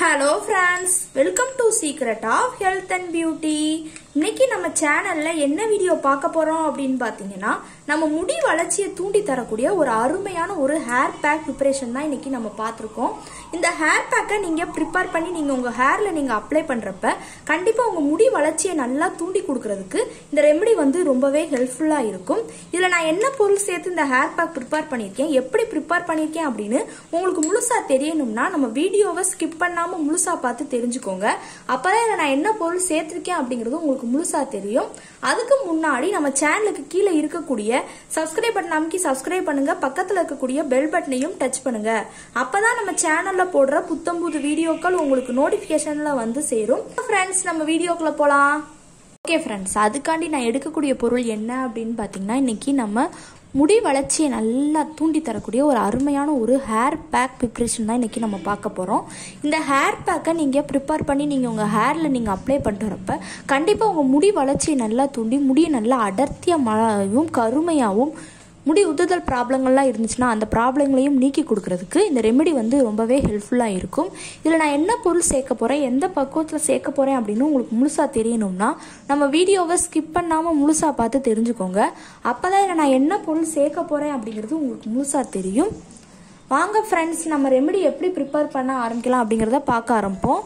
hello friends welcome to secret of health and beauty இன்னைக்கு நம்ம சேனல்ல என்ன வீடியோ பார்க்க போறோம் அப்படின்னு பார்த்தீங்கன்னா நம்ம முடி வளர்ச்சியை தூண்டி தரக்கூடிய ஒரு அருமையான ஒரு ஹேர் பேக் ப்ரிப்பரேஷன் தான் இன்னைக்கு நம்ம பார்த்துருக்கோம் இந்த ஹேர் பேக்கை நீங்க ப்ரிப்பேர் பண்ணி நீங்க உங்க ஹேர்ல நீங்க அப்ளை பண்றப்ப கண்டிப்பா உங்க முடி வளர்ச்சியை நல்லா தூண்டி கொடுக்கறதுக்கு இந்த ரெமெடி வந்து ரொம்பவே ஹெல்ப்ஃபுல்லா இருக்கும் இதுல நான் என்ன பொருள் சேர்த்து இந்த ஹேர் பேக் ப்ரிப்பேர் பண்ணியிருக்கேன் எப்படி ப்ரிப்பேர் பண்ணியிருக்கேன் அப்படின்னு உங்களுக்கு முழுசா தெரியணும்னா நம்ம வீடியோவை ஸ்கிப் பண்ணாம முழுசா பார்த்து தெரிஞ்சுக்கோங்க அப்பதான் இதுல நான் என்ன பொருள் சேர்த்திருக்கேன் அப்படிங்கிறது உங்களுக்கு முழுசா தெரியும் அதுக்கு முன்னாடி நம்ம சேனலுக்கு கீழே இருக்கக்கூடிய சப்ஸ்கிரைப் பட்டன் அமைக்கி சப்ஸ்கிரைப் பண்ணுங்க பக்கத்துல இருக்கக்கூடிய பெல் பட்டனையும் டச் பண்ணுங்க அப்பதான் நம்ம சேனல்ல போடுற புத்தம்புது வீடியோக்கள் உங்களுக்கு நோட்டிபிகேஷன்ல வந்து சேரும் ஃப்ரெண்ட்ஸ் நம்ம வீடியோக்குள்ள போலாம் ஓகே ஃப்ரெண்ட்ஸ் அதுக்காண்டி நான் எடுக்கக்கூடிய பொருள் என்ன அப்படின்னு பார்த்தீங்கன்னா இன்னைக்கு நம்ம முடி வளர்ச்சியை நல்லா தூண்டி தரக்கூடிய ஒரு அருமையான ஒரு ஹேர் பேக் ப்ரிப்ரேஷன் தான் இன்னைக்கு நம்ம பார்க்க போகிறோம் இந்த ஹேர் பேக்கை நீங்கள் ப்ரிப்பேர் பண்ணி நீங்கள் உங்கள் ஹேரில் நீங்கள் அப்ளை பண்ணிட்டு வரப்ப கண்டிப்பாக உங்கள் முடி வளர்ச்சியை நல்லா தூண்டி முடியை நல்லா அடர்த்தியாகவும் கருமையாகவும் முடி உதுதல் ப்ராப்ளங்கள்லாம் இருந்துச்சுன்னா அந்த ப்ராப்ளங்களையும் நீக்கி கொடுக்கறதுக்கு இந்த ரெமெடி வந்து ரொம்பவே ஹெல்ப்ஃபுல்லாக இருக்கும் இதில் நான் என்ன பொருள் சேர்க்க போகிறேன் எந்த பக்குவத்தில் சேர்க்க போகிறேன் அப்படின்னு உங்களுக்கு முழுசாக தெரியணும்னா நம்ம வீடியோவை ஸ்கிப் பண்ணாமல் முழுசாக பார்த்து தெரிஞ்சுக்கோங்க அப்போ தான் இதில் நான் என்ன பொருள் சேர்க்க போகிறேன் அப்படிங்கிறது உங்களுக்கு முழுசாக தெரியும் வாங்க ஃப்ரெண்ட்ஸ் நம்ம ரெமெடி எப்படி ப்ரிப்பேர் பண்ண ஆரம்பிக்கலாம் அப்படிங்கிறத பார்க்க ஆரம்பிப்போம்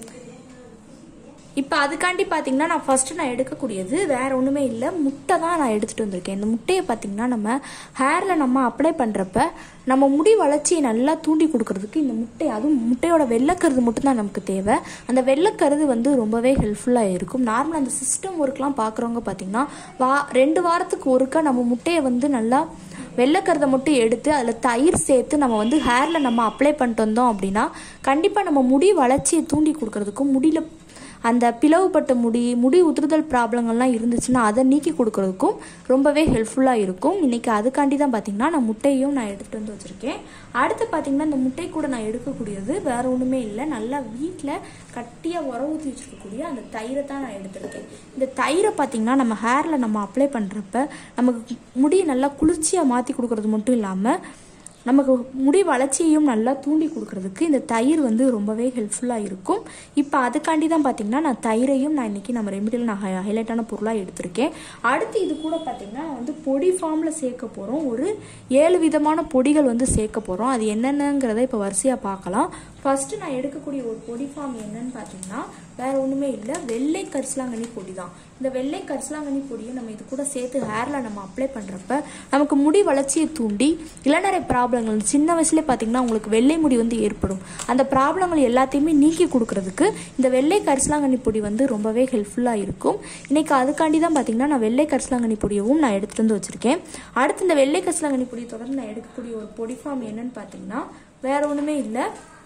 இப்போ அதுக்காண்டி பார்த்தீங்கன்னா நான் ஃபர்ஸ்ட் நான் எடுக்கக்கூடியது வேற ஒன்றுமே இல்லை முட்டை தான் நான் எடுத்துகிட்டு வந்திருக்கேன் இந்த முட்டையை பார்த்தீங்கன்னா நம்ம ஹேரில் நம்ம அப்ளை பண்ணுறப்ப நம்ம முடி வளர்ச்சியை நல்லா தூண்டி கொடுக்கறதுக்கு இந்த முட்டை அதுவும் முட்டையோட வெள்ளைக்கருது மட்டும்தான் நமக்கு தேவை அந்த வெள்ளைக்கருது வந்து ரொம்பவே ஹெல்ப்ஃபுல்லாக இருக்கும் நார்மலாக அந்த சிஸ்டம் ஒர்க்லாம் பார்க்குறவங்க பார்த்தீங்கன்னா வா ரெண்டு வாரத்துக்கு ஒருக்கா நம்ம முட்டையை வந்து நல்லா வெள்ளைக்கருதை மட்டும் எடுத்து அதில் தயிர் சேர்த்து நம்ம வந்து ஹேரில் நம்ம அப்ளை பண்ணிட்டு வந்தோம் அப்படின்னா கண்டிப்பாக நம்ம முடி வளர்ச்சியை தூண்டி கொடுக்கறதுக்கும் முடியில் அந்த பிளவுபட்ட முடி முடி உதிர்தல் ப்ராப்ளங்கள்லாம் இருந்துச்சுன்னா அதை நீக்கி கொடுக்கறதுக்கும் ரொம்பவே ஹெல்ப்ஃபுல்லாக இருக்கும் இன்னைக்கு அதுக்காண்டி தான் பார்த்தீங்கன்னா நான் முட்டையும் நான் எடுத்துகிட்டு வந்து வச்சுருக்கேன் அடுத்து பார்த்தீங்கன்னா இந்த முட்டை கூட நான் எடுக்கக்கூடியது வேற ஒன்றுமே இல்லை நல்லா வீட்டில் கட்டியாக உர ஊற்றி வச்சுருக்கக்கூடிய அந்த தயிரை தான் நான் எடுத்திருக்கேன் இந்த தயிரை பார்த்தீங்கன்னா நம்ம ஹேரில் நம்ம அப்ளை பண்ணுறப்ப நமக்கு முடியை நல்லா குளிர்ச்சியாக மாற்றி கொடுக்கறது மட்டும் இல்லாமல் நமக்கு முடி வளர்ச்சியையும் நல்லா தூண்டி கொடுக்கறதுக்கு இந்த தயிர் வந்து ரொம்பவே ஹெல்ப்ஃபுல்லாக இருக்கும் இப்போ அதுக்காண்டி தான் பார்த்தீங்கன்னா நான் தயிரையும் நான் இன்றைக்கி நம்ம ரெமிடியில் நான் ஹை ஹைலைட்டான பொருளாக எடுத்திருக்கேன் அடுத்து இது கூட பார்த்தீங்கன்னா நான் வந்து பொடி ஃபார்மில் சேர்க்க போகிறோம் ஒரு ஏழு விதமான பொடிகள் வந்து சேர்க்க போகிறோம் அது என்னென்னங்கிறத இப்போ வரிசையாக பார்க்கலாம் ஃபர்ஸ்ட் நான் எடுக்கக்கூடிய ஒரு பொடி ஃபார்ம் என்னன்னு பார்த்தீங்கன்னா வேற ஒன்றுமே இல்லை வெள்ளை கரிசலாங்கண்ணி பொடி தான் இந்த வெள்ளை கரிசலாங்கண்ணி பொடியை நம்ம இது கூட சேர்த்து ஹேரில் நம்ம அப்ளை பண்ணுறப்ப நமக்கு முடி வளர்ச்சியை தூண்டி இளநரை ப்ராப்ளங்கள் சின்ன வயசுலேயே பார்த்தீங்கன்னா உங்களுக்கு வெள்ளை முடி வந்து ஏற்படும் அந்த ப்ராப்ளங்கள் எல்லாத்தையுமே நீக்கி கொடுக்கறதுக்கு இந்த வெள்ளை கரிசலாங்கண்ணி பொடி வந்து ரொம்பவே ஹெல்ப்ஃபுல்லாக இருக்கும் இன்னைக்கு அதுக்காண்டி தான் பார்த்தீங்கன்னா நான் வெள்ளை கரிசலாங்கண்ணி பொடியவும் நான் எடுத்துகிட்டு வந்து வச்சுருக்கேன் அடுத்து இந்த வெள்ளை கரிசலாங்கண்ணி பொடியை தொடர்ந்து நான் எடுக்கக்கூடிய ஒரு பொடி ஃபார்ம் என்னன்னு பார்த்தீங்கன்னா வேற ஒன்றுமே இல்லை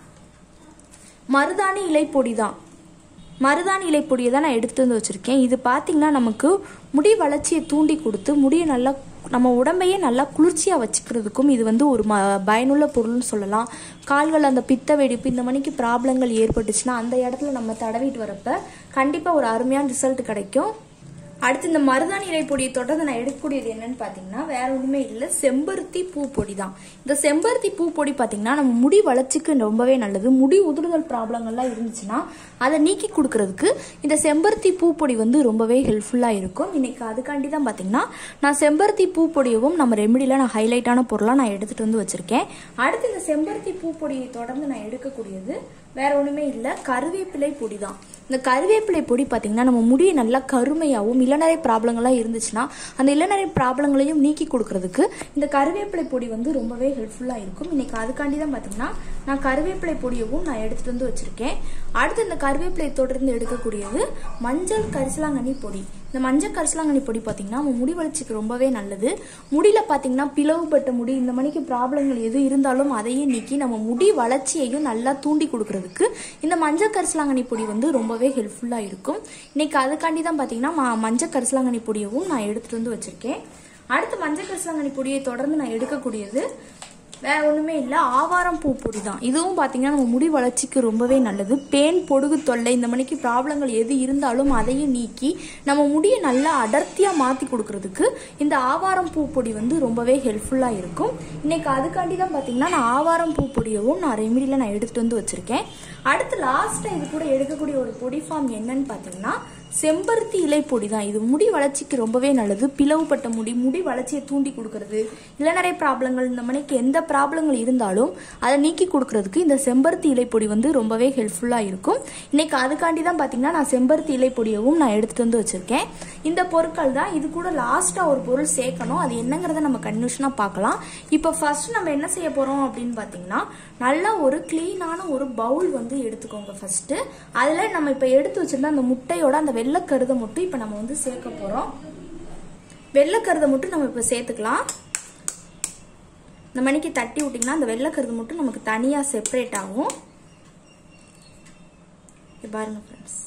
மருதாணி இலை பொடி தான் மருதாணி இலை பொடியை தான் நான் எடுத்துட்டு வந்து வச்சுருக்கேன் இது பார்த்திங்கன்னா நமக்கு முடி வளர்ச்சியை தூண்டி கொடுத்து முடியை நல்லா நம்ம உடம்பையே நல்லா குளிர்ச்சியாக வச்சுக்கிறதுக்கும் இது வந்து ஒரு ம பயனுள்ள பொருள்னு சொல்லலாம் கால்கள் அந்த பித்த வெடிப்பு இந்த மணிக்கு ப்ராப்ளங்கள் ஏற்பட்டுச்சுன்னா அந்த இடத்துல நம்ம தடவிட்டு வரப்ப கண்டிப்பாக ஒரு அருமையான ரிசல்ட் கிடைக்கும் அடுத்து இந்த மருதாணி இலை பொடியை தொடர்ந்து நான் எடுக்கக்கூடியது என்னன்னு பார்த்தீங்கன்னா வேற ஒன்றுமே இல்லை செம்பருத்தி பூ பொடி தான் இந்த செம்பருத்தி பூ பொடி பார்த்தீங்கன்னா நம்ம முடி வளர்ச்சிக்கு ரொம்பவே நல்லது முடி உதிர்தல் ப்ராப்ளங்கள்லாம் இருந்துச்சுன்னா அதை நீக்கி கொடுக்கறதுக்கு இந்த செம்பருத்தி பூ பொடி வந்து ரொம்பவே ஹெல்ப்ஃபுல்லாக இருக்கும் இன்னைக்கு அதுக்காண்டி தான் பார்த்தீங்கன்னா நான் செம்பருத்தி பூ பொடியவும் நம்ம ரெமிடியில் நான் ஹைலைட்டான பொருளாக நான் எடுத்துகிட்டு வந்து வச்சுருக்கேன் அடுத்து இந்த செம்பருத்தி பூ பொடியை தொடர்ந்து நான் எடுக்கக்கூடியது வேற ஒன்றுமே இல்லை கருவேப்பிலை பொடி தான் இந்த கருவேப்பிலை பொடி பார்த்தீங்கன்னா நம்ம முடியை நல்லா கருமையாகவும் இளநரை ப்ராப்ளங்கள்லாம் இருந்துச்சுன்னா அந்த இளநரை ப்ராப்ளங்களையும் நீக்கி கொடுக்கறதுக்கு இந்த கருவேப்பிலை பொடி வந்து ரொம்பவே ஹெல்ப்ஃபுல்லாக இருக்கும் இன்னைக்கு அதுக்காண்டி தான் பார்த்தீங்கன்னா நான் கருவேப்பிலை பொடியவும் நான் எடுத்துட்டு வந்து வச்சிருக்கேன் அடுத்து இந்த கருவேப்பிலை தொடர்ந்து எடுக்கக்கூடியது மஞ்சள் கரிசலாங்கண்ணி பொடி இந்த மஞ்சள் கரிசலாங்கண்ணி பொடி பார்த்தீங்கன்னா நம்ம முடி வளர்ச்சிக்கு ரொம்பவே நல்லது முடியில பார்த்தீங்கன்னா பிளவுபட்ட முடி இந்த மணிக்கு ப்ராப்ளங்கள் எது இருந்தாலும் அதையும் நீக்கி நம்ம முடி வளர்ச்சியையும் நல்லா தூண்டி கொடுக்கறதுக்கு இந்த மஞ்சள் கரிசலாங்கண்ணி பொடி வந்து ரொம்பவே ஹெல்ப்ஃபுல்லாக இருக்கும் இன்னைக்கு அதுக்காண்டி தான் பார்த்தீங்கன்னா ம- மஞ்சள் கரிசலாங்கண்ணி பொடியவும் நான் எடுத்துட்டு வந்து வச்சிருக்கேன் அடுத்து மஞ்சள் கரிசலாங்கண்ணி பொடியை தொடர்ந்து நான் எடுக்கக்கூடியது வேற ஒண்ணுமே இல்ல ஆவாரம் பூ பொடி தான் இதுவும் பாத்தீங்கன்னா நம்ம முடி வளர்ச்சிக்கு ரொம்பவே நல்லது பேன் பொடுகு தொல்லை இந்த மணிக்கு ப்ராப்ளங்கள் எது இருந்தாலும் அதையும் நீக்கி நம்ம முடியை நல்லா அடர்த்தியா மாத்தி கொடுக்கறதுக்கு இந்த ஆவாரம் பூ பொடி வந்து ரொம்பவே ஹெல்ப்ஃபுல்லா இருக்கும் இன்னைக்கு அதுக்காண்டி தான் பாத்தீங்கன்னா நான் ஆவாரம் பூ பொடியவும் நான் ரெமிடியில நான் எடுத்துட்டு வந்து வச்சிருக்கேன் அடுத்து லாஸ்டா இது கூட எடுக்கக்கூடிய ஒரு பொடி ஃபார்ம் என்னன்னு பாத்தீங்கன்னா செம்பருத்தி இலை பொடி தான் இது முடி வளர்ச்சிக்கு ரொம்பவே நல்லது பிளவுபட்ட முடி முடி வளர்ச்சியை தூண்டி கொடுக்கறது இளநரை ப்ராப்ளங்கள் இந்த மணிக்கு எந்த ப்ராப்ளங்கள் இருந்தாலும் அதை நீக்கி கொடுக்கறதுக்கு இந்த செம்பருத்தி இலை பொடி வந்து ரொம்பவே ஹெல்ப்ஃபுல்லா இருக்கும் இன்னைக்கு அதுக்காண்டி தான் பாத்தீங்கன்னா நான் செம்பருத்தி இலை பொடியவும் நான் எடுத்துட்டு வந்து வச்சிருக்கேன் இந்த பொருட்கள் தான் இது கூட லாஸ்டா ஒரு பொருள் சேர்க்கணும் அது என்னங்கிறத நம்ம கன்ஃபியூஷனா பார்க்கலாம் இப்போ ஃபர்ஸ்ட் நம்ம என்ன செய்ய போறோம் அப்படின்னு பாத்தீங்கன்னா நல்லா ஒரு கிளீனான ஒரு பவுல் வந்து எடுத்துக்கோங்க ஃபர்ஸ்ட் அதுல நம்ம இப்ப எடுத்து வச்சிருந்த அந்த முட்டையோட அந்த வெள்ளைக்கருதை மட்டும் இப்ப நம்ம வந்து சேர்க்க போறோம் வெள்ளைக்கருதை மட்டும் நம்ம இப்ப சேர்த்துக்கலாம் இந்த மணிக்கு தட்டி விட்டீங்கன்னா அந்த வெள்ளைக்கருது மட்டும் நமக்கு தனியா செப்பரேட் ஆகும் இங்க பாருங்க ஃப்ரெண்ட்ஸ்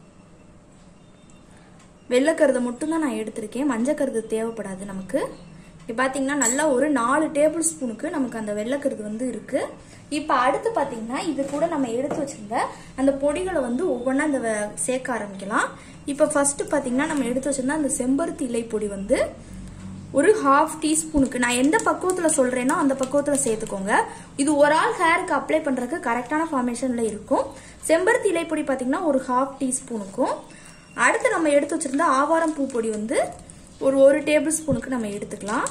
வெள்ளைக்கருதை மட்டும் தான் நான் எடுத்திருக்கேன் மஞ்சக்கருது தேவைப்படாது நமக்கு இப்போ பார்த்தீங்கன்னா நல்லா ஒரு நாலு டேபிள் ஸ்பூனுக்கு நமக்கு அந்த வெள்ளைக்கருது வந்து இருக்கு இப்போ அடுத்து பார்த்தீங்கன்னா இது கூட நம்ம எடுத்து வச்சிருந்த அந்த பொடிகளை வந்து ஒவ்வொன்றா இந்த வ- சேர்க்க ஆரம்பிக்கலாம் இப்போ ஃபர்ஸ்ட் பார்த்தீங்கன்னா நம்ம எடுத்து வச்சிருந்த அந்த செம்பருத்தி இலை பொடி வந்து ஒரு ஹாஃப் டீஸ்பூனுக்கு நான் எந்த பக்குவத்தில் சொல்றேனோ அந்த பக்குவத்தில் சேர்த்துக்கோங்க இது ஒரு ஆள் ஹேருக்கு அப்ளை பண்றதுக்கு கரெக்டான ஃபார்மேஷன்ல இருக்கும் செம்பருத்தி இலை பொடி பார்த்தீங்கன்னா ஒரு ஹாஃப் டீஸ்பூனுக்கும் அடுத்து நம்ம எடுத்து வச்சிருந்த ஆவாரம் பூ பொடி வந்து ஒரு ஒரு டேபிள் ஸ்பூனுக்கு நம்ம எடுத்துக்கலாம்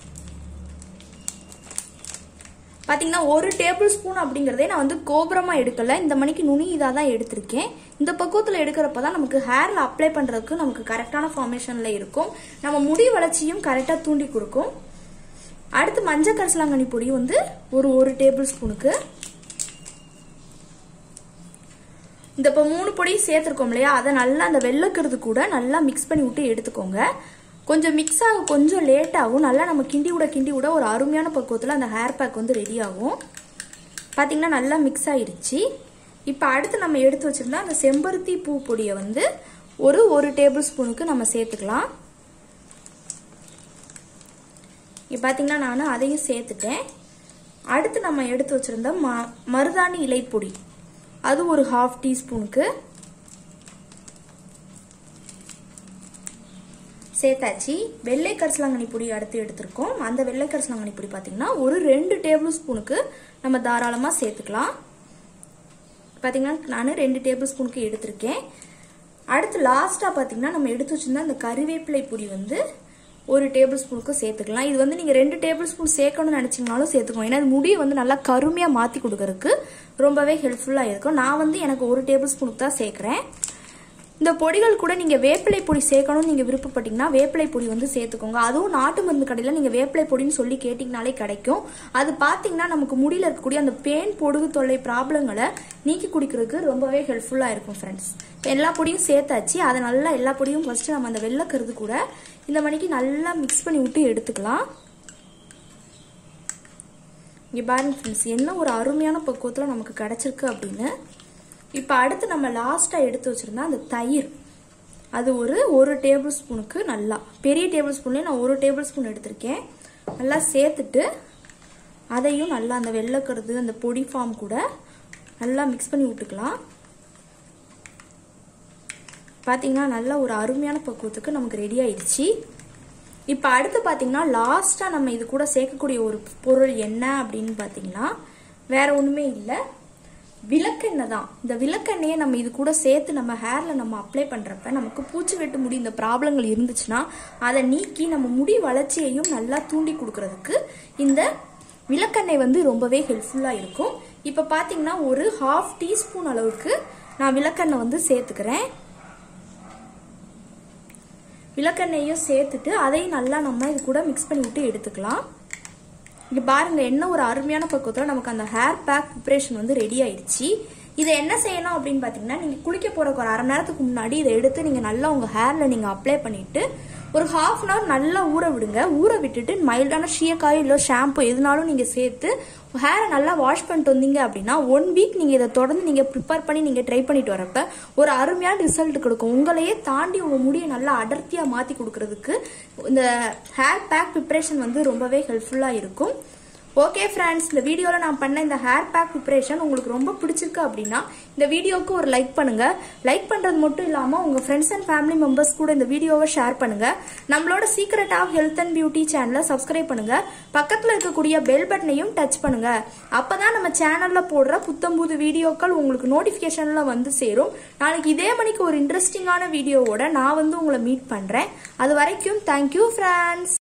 பாத்தீங்கன்னா ஒரு டேபிள் ஸ்பூன் அப்படிங்கறதே நான் வந்து கோபுரமா எடுக்கல இந்த மணிக்கு நுனி இதா தான் எடுத்திருக்கேன் இந்த பக்குவத்துல எடுக்கிறப்ப தான் நமக்கு ஹேர்ல அப்ளை பண்றதுக்கு நமக்கு கரெக்டான ஃபார்மேஷன்ல இருக்கும் நம்ம முடி வளர்ச்சியும் கரெக்டா தூண்டி கொடுக்கும் அடுத்து மஞ்சள் கரிசலாங்கண்ணி பொடி வந்து ஒரு ஒரு டேபிள் ஸ்பூனுக்கு இந்த இப்போ மூணு பொடியும் சேர்த்துருக்கோம் இல்லையா அதை நல்லா அந்த வெள்ளைக்கிறது கூட நல்லா மிக்ஸ் பண்ணி விட்டு எடுத்துக்கோங்க கொஞ்சம் மிக்ஸ் ஆக கொஞ்சம் லேட் ஆகும் நல்லா நம்ம கிண்டி விட கிண்டி விட ஒரு அருமையான பக்குவத்தில் அந்த ஹேர் பேக் வந்து ரெடி ஆகும் பார்த்தீங்கன்னா நல்லா மிக்ஸ் ஆயிருச்சு இப்போ அடுத்து நம்ம எடுத்து வச்சிருந்தா அந்த செம்பருத்தி பூ பொடியை வந்து ஒரு ஒரு டேபிள் ஸ்பூனுக்கு நம்ம சேர்த்துக்கலாம் இப்போ பார்த்தீங்கன்னா நான் அதையும் சேர்த்துட்டேன் அடுத்து நம்ம எடுத்து வச்சிருந்த ம மருதாணி இலை பொடி அது ஒரு ஹாஃப் டீஸ்பூனுக்கு சேர்த்தாச்சு வெள்ளை கரிசலாங்கண்ணி பொடி அடுத்து எடுத்திருக்கோம் அந்த வெள்ளை கரிசலாங்கண்ணி பொடி பார்த்தீங்கன்னா ஒரு ரெண்டு டேபிள் ஸ்பூனுக்கு நம்ம தாராளமாக சேர்த்துக்கலாம் பார்த்தீங்கன்னா நான் ரெண்டு டேபிள் ஸ்பூனுக்கு எடுத்திருக்கேன் அடுத்து லாஸ்ட்டாக பார்த்தீங்கன்னா நம்ம எடுத்து வச்சிருந்த அந்த கறிவேப்பிலை பொடி வந்து ஒரு டேபிள் ஸ்பூனுக்கு சேர்த்துக்கலாம் இது வந்து நீங்கள் ரெண்டு டேபிள் ஸ்பூன் சேர்க்கணும்னு நினச்சிங்கனாலும் சேர்த்துக்கோங்க ஏன்னா அது முடியை வந்து நல்லா கருமையாக மாற்றி கொடுக்கறதுக்கு ரொம்பவே ஹெல்ப்ஃபுல்லாக இருக்கும் நான் வந்து எனக்கு ஒரு டேபிள் ஸ்பூனுக்கு தான் சேர்க்குறேன் இந்த பொடிகள் கூட நீங்க வேப்பிலை பொடி சேர்க்கணும்னு நீங்க விருப்பப்பட்டீங்கன்னா வேப்பிலை பொடி வந்து சேர்த்துக்கோங்க அதுவும் நாட்டு மருந்து கடையில நீங்க வேப்பிலை பொடின்னு சொல்லி கேட்டீங்கனாலே கிடைக்கும் அது பாத்தீங்கன்னா நமக்கு முடியல இருக்கக்கூடிய அந்த பேன் பொடுகு தொல்லை ப்ராப்ளங்களை நீக்கி குடிக்கிறதுக்கு ரொம்பவே ஹெல்ப்ஃபுல்லா இருக்கும் ஃப்ரெண்ட்ஸ் எல்லா பொடியும் சேர்த்தாச்சு அதை நல்லா எல்லா பொடியும் ஃபர்ஸ்ட் நம்ம அந்த வெள்ளைக்கருது கூட இந்த மணிக்கு நல்லா மிக்ஸ் பண்ணி விட்டு எடுத்துக்கலாம் இங்க பாருங்க ஃப்ரெண்ட்ஸ் என்ன ஒரு அருமையான பக்குவத்தில் நமக்கு கிடைச்சிருக்கு அப்படின்னு இப்போ அடுத்து நம்ம லாஸ்ட்டாக எடுத்து வச்சிருந்தா அந்த தயிர் அது ஒரு ஒரு டேபிள் ஸ்பூனுக்கு நல்லா பெரிய டேபிள் ஸ்பூன்லேயே நான் ஒரு டேபிள் ஸ்பூன் எடுத்திருக்கேன் நல்லா சேர்த்துட்டு அதையும் நல்லா அந்த வெள்ளைக்கருது அந்த பொடி ஃபார்ம் கூட நல்லா மிக்ஸ் பண்ணி விட்டுக்கலாம் பார்த்தீங்கன்னா நல்ல ஒரு அருமையான பக்குவத்துக்கு நமக்கு ரெடி ஆயிடுச்சு இப்போ அடுத்து பார்த்தீங்கன்னா லாஸ்ட்டாக நம்ம இது கூட சேர்க்கக்கூடிய ஒரு பொருள் என்ன அப்படின்னு பார்த்தீங்கன்னா வேற ஒன்றுமே இல்லை விளக்கெண்ணெய் தான் இந்த விளக்கெண்ணெயை நம்ம இது கூட சேர்த்து நம்ம ஹேர்ல நம்ம அப்ளை பண்றப்ப நமக்கு பூச்சி வெட்டு முடி இந்த ப்ராப்ளங்கள் இருந்துச்சுன்னா அதை நீக்கி நம்ம முடி வளர்ச்சியையும் நல்லா தூண்டி கொடுக்கறதுக்கு இந்த விளக்கெண்ணெய் வந்து ரொம்பவே ஹெல்ப்ஃபுல்லா இருக்கும் இப்போ பாத்தீங்கன்னா ஒரு ஹாஃப் டீஸ்பூன் அளவுக்கு நான் விளக்கெண்ணெய் வந்து சேர்த்துக்கிறேன் விளக்கெண்ணெயும் சேர்த்துட்டு அதையும் நல்லா நம்ம இது கூட மிக்ஸ் பண்ணி விட்டு எடுத்துக்கலாம் இங்க பாருங்க என்ன ஒரு அருமையான பக்குவத்தில் நமக்கு அந்த ஹேர் பேக் ப்ரிப்பரேஷன் வந்து ரெடி ஆயிடுச்சு இதை என்ன செய்யணும் அப்படின்னு பார்த்தீங்கன்னா நீங்கள் குளிக்க போறதுக்கு ஒரு அரை நேரத்துக்கு முன்னாடி இதை எடுத்து நீங்கள் நல்லா உங்கள் ஹேரில் நீங்கள் அப்ளை பண்ணிட்டு ஒரு ஹாஃப் அன் ஹவர் நல்லா ஊற விடுங்க ஊற விட்டுட்டு மைல்டான ஷீயக்காயோ இல்லை ஷாம்பு எதுனாலும் நீங்கள் சேர்த்து ஹேரை நல்லா வாஷ் பண்ணிட்டு வந்தீங்க அப்படின்னா ஒன் வீக் நீங்கள் இதை தொடர்ந்து நீங்கள் ப்ரிப்பேர் பண்ணி நீங்கள் ட்ரை பண்ணிட்டு வரப்ப ஒரு அருமையான ரிசல்ட் கொடுக்கும் உங்களையே தாண்டி உங்கள் முடியை நல்லா அடர்த்தியாக மாற்றி கொடுக்கறதுக்கு இந்த ஹேர் பேக் ப்ரிப்பரேஷன் வந்து ரொம்பவே ஹெல்ப்ஃபுல்லாக இருக்கும் ஓகே ஃப்ரெண்ட்ஸ் இந்த வீடியோவில் நான் பண்ண இந்த ஹேர் பேக் ப்ரிப்பரேஷன் உங்களுக்கு ரொம்ப பிடிச்சிருக்கு அப்படின்னா இந்த வீடியோவுக்கு ஒரு லைக் பண்ணுங்க லைக் பண்ணுறது மட்டும் இல்லாமல் உங்கள் ஃப்ரெண்ட்ஸ் அண்ட் ஃபேமிலி மெம்பர்ஸ் கூட இந்த வீடியோவை ஷேர் பண்ணுங்க நம்மளோட secret of health and beauty சேனலை சப்ஸ்கிரைப் பண்ணுங்க பக்கத்தில் இருக்கக்கூடிய பெல் பட்டனையும் டச் பண்ணுங்க அப்பதான் நம்ம சேனலில் போடுற புத்தம்புது வீடியோக்கள் உங்களுக்கு நோட்டிஃபிகேஷனில் வந்து சேரும் நாளைக்கு இதே மணிக்கு ஒரு இன்ட்ரெஸ்டிங்கான வீடியோவோட நான் வந்து உங்களை மீட் பண்ணுறேன் அது வரைக்கும் தேங்க்யூ ஃப்ரெண்ட்ஸ்